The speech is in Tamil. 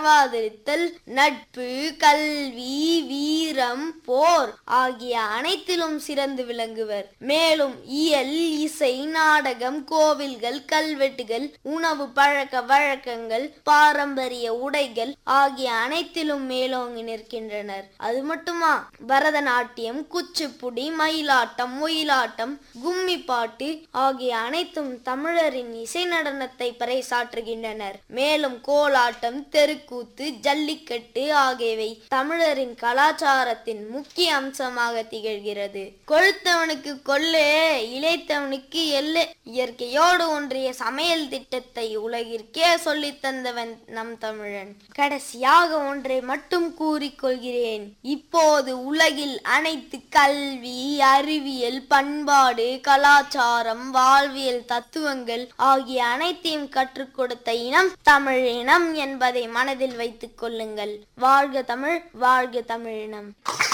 உணவாதிருத்தல் நட்பு கல்வி வீரம் போர் ஆகிய அனைத்திலும் சிறந்து விளங்குவர் மேலும் இயல் இசை நாடகம் கோவில்கள் கல்வெட்டுகள் உணவு பழக்க வழக்கங்கள் பாரம்பரிய உடைகள் ஆகிய அனைத்திலும் மேலோங்கி நிற்கின்றனர் அது மட்டுமா பரதநாட்டியம் குச்சிப்புடி மயிலாட்டம் ஒயிலாட்டம் கும்மி பாட்டு ஆகிய அனைத்தும் தமிழரின் இசை நடனத்தை பறைசாற்றுகின்றனர் மேலும் கோலாட்டம் தெருக்கூத்து ஜல்லிக்கட்டு ஆகியவை தமிழரின் கலாச்சாரத்தின் முக்கிய அம்சமாக திகழ்கிறது கொழுத்தவனுக்கு கொள்ளே இளைத்தவனுக்கு எல்லை இயற்கையோடு ஒன்றிய சமையல் திட்டத்தை உலகிற்கே சொல்லித் தந்தவன் நம் தமிழன் கடைசியாக ஒன்றை மட்டும் கூறிக்கொள்கிறேன் இப்போது உலகில் அனைத்து கல்வி அறிவியல் பண்பாடு கலாச்சாரம் வாழ்வியல் தத்துவங்கள் ஆகிய அனைத்தையும் கற்றுக் கொடுத்த இனம் தமிழ் இனம் என்பதை மனதில் வைத்துக் கொள்ளுங்கள் வாழ்க தமிழ் வாழ்க தமிழினம்